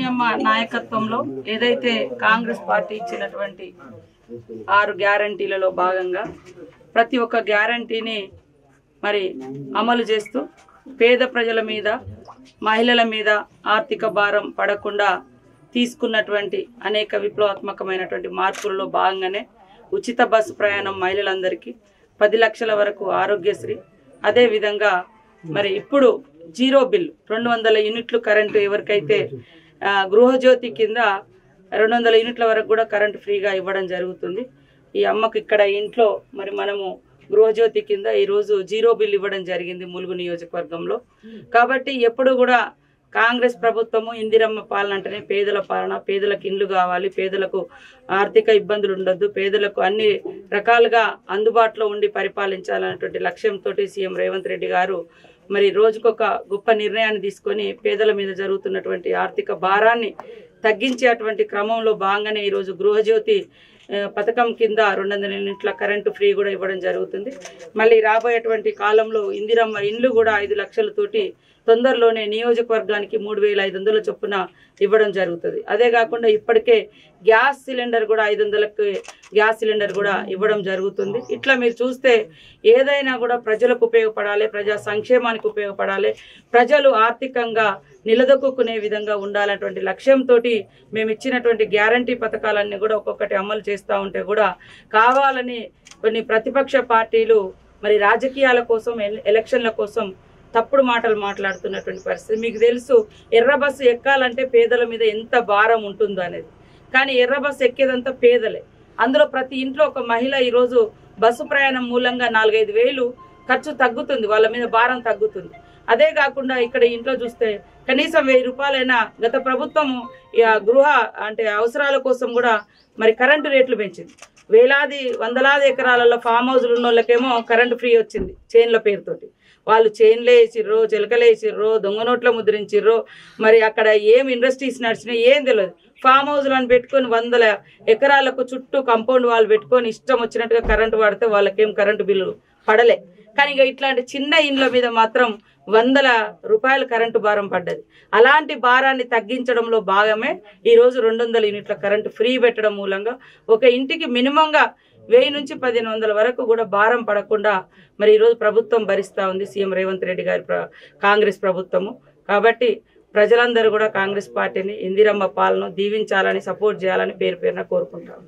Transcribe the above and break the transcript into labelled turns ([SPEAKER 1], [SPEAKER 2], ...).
[SPEAKER 1] సోనియమ్మ నాయకత్వంలో ఏదైతే కాంగ్రెస్ పార్టీ ఇచ్చినటువంటి ఆరు గ్యారంటీలలో భాగంగా ప్రతి ఒక్క గ్యారంటీని మరి అమలు చేస్తూ పేద ప్రజల మీద మహిళల మీద ఆర్థిక భారం పడకుండా తీసుకున్నటువంటి అనేక విప్లవాత్మకమైనటువంటి మార్పులలో భాగంగానే ఉచిత బస్సు ప్రయాణం మహిళలందరికీ పది లక్షల వరకు ఆరోగ్యశ్రీ అదేవిధంగా మరి ఇప్పుడు జీరో బిల్ రెండు వందల యూనిట్లు కరెంటు ఎవరికైతే ఆ, గృహజ్యోతి కింద రెండు వందల యూనిట్ల వరకు కూడా కరెంటు ఫ్రీగా ఇవ్వడం జరుగుతుంది ఈ అమ్మకు ఇక్కడ ఇంట్లో మరి మనము గృహజ్యోతి కింద ఈరోజు జీరో బిల్ ఇవ్వడం జరిగింది ములుగు నియోజకవర్గంలో కాబట్టి ఎప్పుడు కూడా కాంగ్రెస్ ప్రభుత్వము ఇందిరమ్మ పాలన అంటేనే పేదల పాలన పేదలకు ఇండ్లు కావాలి పేదలకు ఆర్థిక ఇబ్బందులు ఉండొద్దు పేదలకు అన్ని రకాలుగా అందుబాటులో ఉండి పరిపాలించాలనేటువంటి లక్ష్యంతో సీఎం రేవంత్ రెడ్డి గారు మరి రోజుకొక గొప్ప నిర్ణయాన్ని తీసుకొని పేదల మీద జరుగుతున్నటువంటి ఆర్థిక భారాన్ని తగ్గించేటువంటి క్రమంలో భాగంగానే ఈరోజు గృహజ్యోతి ఆ, పథకం కింద రెండు వందల యూనిట్ల కరెంటు ఫ్రీ కూడా ఇవ్వడం జరుగుతుంది మళ్ళీ రాబోయేటువంటి కాలంలో ఇందిరమ్మ ఇండ్లు కూడా ఐదు లక్షలతోటి తొందరలోనే నియోజకవర్గానికి మూడు వేల ఐదు వందల చొప్పున ఇవ్వడం జరుగుతుంది అదే కాకుండా ఇప్పటికే గ్యాస్ సిలిండర్ కూడా ఐదు వందలకు గ్యాస్ సిలిండర్ కూడా ఇవ్వడం జరుగుతుంది ఇట్లా మీరు చూస్తే ఏదైనా కూడా ప్రజలకు ఉపయోగపడాలి ప్రజా సంక్షేమానికి ఉపయోగపడాలి ప్రజలు ఆర్థికంగా నిలదొక్కునే విధంగా ఉండాలన్నటువంటి లక్ష్యంతో మేము ఇచ్చినటువంటి గ్యారంటీ పథకాలన్నీ కూడా ఒక్కొక్కటి అమలు చేస్తూ ఉంటే కూడా కావాలని కొన్ని ప్రతిపక్ష పార్టీలు మరి రాజకీయాల కోసం ఎల- ఎలక్షన్ల కోసం తప్పుడు మాటలు మాట్లాడుతున్నటువంటి పరిస్థితి మీకు తెలుసు ఎర్ర బస్సు ఎక్కాలంటే పేదల మీద ఎంత భారం ఉంటుందో అనేది కానీ ఎర్ర బస్సు ఎక్కేదంతా పేదలే అందులో ప్రతి ఇంట్లో ఒక మహిళ ఈరోజు బస్సు ప్రయాణం మూలంగా నాలుగైదు వేలు ఖర్చు తగ్గుతుంది వాళ్ళ మీద భారం తగ్గుతుంది అదే కాకుండా ఇక్కడ ఇంట్లో చూస్తే కనీసం వెయ్యి రూపాయలైనా గత ప్రభుత్వము ఈ ఆ గృహ అంటే అవసరాల కోసం కూడా మరి కరెంటు రేట్లు పెంచింది వేలాది వందలాది ఎకరాలలో ఫామ్ హౌస్లు ఉన్న వాళ్ళకేమో కరెంటు ఫ్రీ వచ్చింది చైన్ల పేరుతోటి వాళ్ళు చైన్లు వేసిర్రో చిలకలు వేసిర్రో దొంగ నోట్ల ముద్రించిర్రో మరి అక్కడ ఏం ఇండస్ట్రీస్ నడిచినాయి ఏం తెలియదు ఫామ్ హౌస్లను పెట్టుకొని వందల ఎకరాలకు చుట్టూ కాంపౌండ్ వాళ్ళు పెట్టుకొని ఇష్టం వచ్చినట్టుగా కరెంటు వాడితే వాళ్ళకేం కరెంటు బిల్లు పడలే కానీ ఇక ఇట్లాంటి చిన్న ఇండ్ల మీద మాత్రం వందల రూపాయల కరెంటు భారం పడ్డది అలాంటి భారాన్ని తగ్గించడంలో భాగమే ఈరోజు రెండు వందల యూనిట్ల కరెంటు ఫ్రీ పెట్టడం మూలంగా ఒక ఇంటికి మినిమంగా వెయ్యి నుంచి పదిహేను వందల వరకు కూడా భారం పడకుండా మరి ఈరోజు ప్రభుత్వం భరిస్తూ ఉంది సీఎం రేవంత్ రెడ్డి గారి ప్ర- కాంగ్రెస్ ప్రభుత్వము కాబట్టి ప్రజలందరూ కూడా కాంగ్రెస్ పార్టీని ఇందిరమ్మ పాలన దీవించాలని సపోర్ట్ చేయాలని పేరు పేరున కోరుకుంటాం